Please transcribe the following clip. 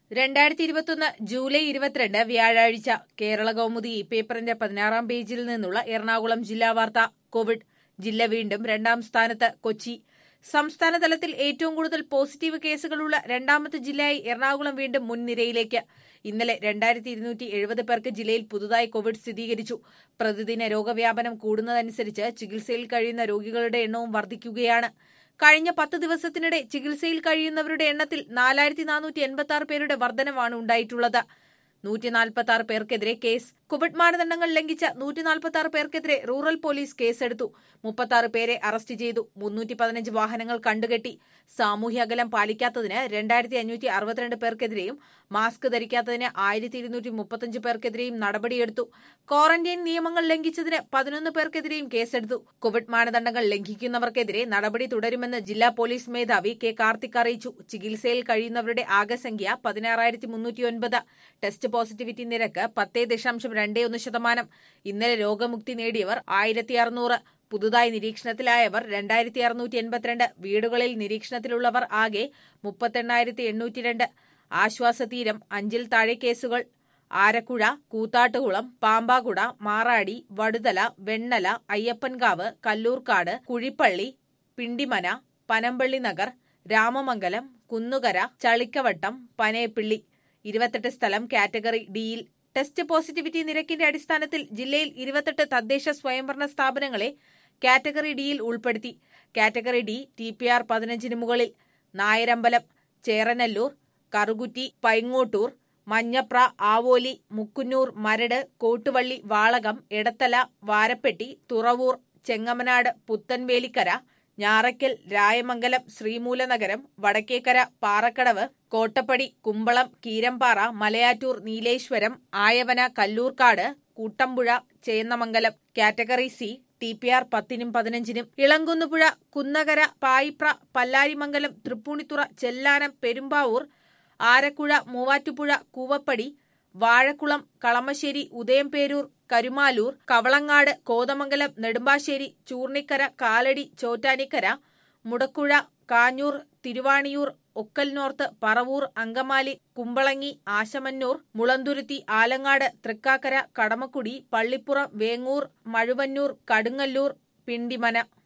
രണ്ടായിരത്തി ഇരുപത്തൊന്ന് ജൂലൈ ഇരുപത്തിരണ്ട് വ്യാഴാഴ്ച കേരള കൗമുദി ഈ പേപ്പറിന്റെ പതിനാറാം പേജിൽ നിന്നുള്ള എറണാകുളം ജില്ലാ വാർത്ത കോവിഡ് ജില്ല വീണ്ടും രണ്ടാം സ്ഥാനത്ത് കൊച്ചി സംസ്ഥാന തലത്തിൽ ഏറ്റവും കൂടുതൽ പോസിറ്റീവ് കേസുകളുള്ള രണ്ടാമത്തെ ജില്ലയായി എറണാകുളം വീണ്ടും മുൻനിരയിലേക്ക് ഇന്നലെ രണ്ടായിരത്തി ഇരുന്നൂറ്റി എഴുപത് പേർക്ക് ജില്ലയിൽ പുതുതായി കോവിഡ് സ്ഥിരീകരിച്ചു പ്രതിദിന രോഗവ്യാപനം കൂടുന്നതനുസരിച്ച് ചികിത്സയിൽ കഴിയുന്ന രോഗികളുടെ എണ്ണവും വർദ്ധിക്കുകയാണ് കഴിഞ്ഞ പത്ത് ദിവസത്തിനിടെ ചികിത്സയിൽ കഴിയുന്നവരുടെ എണ്ണത്തിൽ നാലായിരത്തി നാനൂറ്റി എൺപത്തി ആറ് പേരുടെ വർധനവാണ് ഉണ്ടായിട്ടുള്ളത് നൂറ്റി നാൽപ്പത്തി ആറ് പേർക്കെതിരെ കേസ് കോവിഡ് മാനദണ്ഡങ്ങൾ ലംഘിച്ച നൂറ്റി നാൽപ്പത്തി ആറ് പേർക്കെതിരെ റൂറൽ പോലീസ് കേസെടുത്തു മുപ്പത്തി ആറ് പേരെ അറസ്റ്റ് ചെയ്തു മുന്നൂറ്റി പതിനഞ്ച് വാഹനങ്ങൾ കണ്ടുകെട്ടി സാമൂഹ്യ അകലം പാലിക്കാത്തതിന് രണ്ടായിരത്തി അഞ്ഞൂറ്റി അറുപത്തിരണ്ട് പേർക്കെതിരെയും മാസ്ക് ധരിക്കാത്തതിന് ആയിരത്തി ഇരുന്നൂറ്റി മുപ്പത്തഞ്ച് പേർക്കെതിരെയും നടപടിയെടുത്തു ക്വാറന്റൈൻ നിയമങ്ങൾ ലംഘിച്ചതിന് പതിനൊന്ന് പേർക്കെതിരെയും കേസെടുത്തു കോവിഡ് മാനദണ്ഡങ്ങൾ ലംഘിക്കുന്നവർക്കെതിരെ നടപടി തുടരുമെന്ന് ജില്ലാ പോലീസ് മേധാവി കെ കാർത്തിക് അറിയിച്ചു ചികിത്സയിൽ കഴിയുന്നവരുടെ ആകെ സംഖ്യ പതിനാറായിരത്തി മുന്നൂറ്റിയൊൻപത് ടെസ്റ്റ് പോസിറ്റിവിറ്റി നിരക്ക് പത്തേ ദശാംശം രണ്ടേ ഒന്ന് ശതമാനം ഇന്നലെ രോഗമുക്തി നേടിയവർ ആയിരത്തി അറുന്നൂറ് പുതുതായി നിരീക്ഷണത്തിലായവർ രണ്ടായിരത്തി അറുന്നൂറ്റി എൺപത്തിരണ്ട് വീടുകളിൽ നിരീക്ഷണത്തിലുള്ളവർ ആകെ മുപ്പത്തെണ്ണായിരത്തി എണ്ണൂറ്റിരണ്ട് ആശ്വാസതീരം അഞ്ചിൽ താഴെ കേസുകൾ ആരക്കുഴ കൂത്താട്ടുകുളം പാമ്പാകുട മാറാടി വടുതല വെണ്ണല അയ്യപ്പൻകാവ് കല്ലൂർക്കാട് കുഴിപ്പള്ളി പിണ്ടിമന പനമ്പള്ളി നഗർ രാമമംഗലം കുന്നുകര ചളിക്കവട്ടം പനയപ്പിള്ളി ഇരുപത്തെട്ട് സ്ഥലം കാറ്റഗറി ഡിയിൽ ടെസ്റ്റ് പോസിറ്റിവിറ്റി നിരക്കിന്റെ അടിസ്ഥാനത്തിൽ ജില്ലയിൽ ഇരുപത്തെട്ട് തദ്ദേശ സ്വയംഭരണ സ്ഥാപനങ്ങളെ കാറ്റഗറി ഡിയിൽ ഉൾപ്പെടുത്തി category D T P R പതിനഞ്ചിന് മുകളിൽ Nayarambalam Cheranallur Karukutty Paingottoor Manjapra Avoli Mukkunnoor Maradu Kottuvally Valakom Edathala Varappetty Thuravoor Chengamanad Puthenvelikkara Njarakkal Rayamangalam Sreemoolanagaram Vadakkekara Parakkadavu Kottappady Kumbalam Keerampara Malayattoor Neeleswaram Ayavana Kalloorkkad Kuttampuzha Chennamangalam category C T P R പത്തിനും പതിനഞ്ചിനും ഇളങ്കുന്നുപുഴ കുന്നകര പായിപ്ര പല്ലാരിമംഗലം തൃപ്പൂണിത്തുറ ചെല്ലാനം പെരുമ്പാവൂർ ആരക്കുഴ മൂവാറ്റുപുഴ കൂവപ്പടി വാഴക്കുളം കളമശ്ശേരി ഉദയംപേരൂർ കരുമാലൂർ കവളങ്ങാട് കോതമംഗലം നെടുമ്പാശ്ശേരി ചൂർണിക്കര കാലടി ചോറ്റാനിക്കര മുടക്കുഴ കാഞ്ഞൂർ തിരുവാണിയൂർ ഒക്കൽ നോർത്ത് പറവൂർ അങ്കമാലി കുമ്പളങ്ങി ആശമന്നൂർ മുളന്തുരുത്തി ആലങ്ങാട് തൃക്കാക്കര കടമക്കുടി പള്ളിപ്പുറം വേങ്ങൂർ മഴുവന്നൂർ കടുങ്ങല്ലൂർ പിണ്ടിമന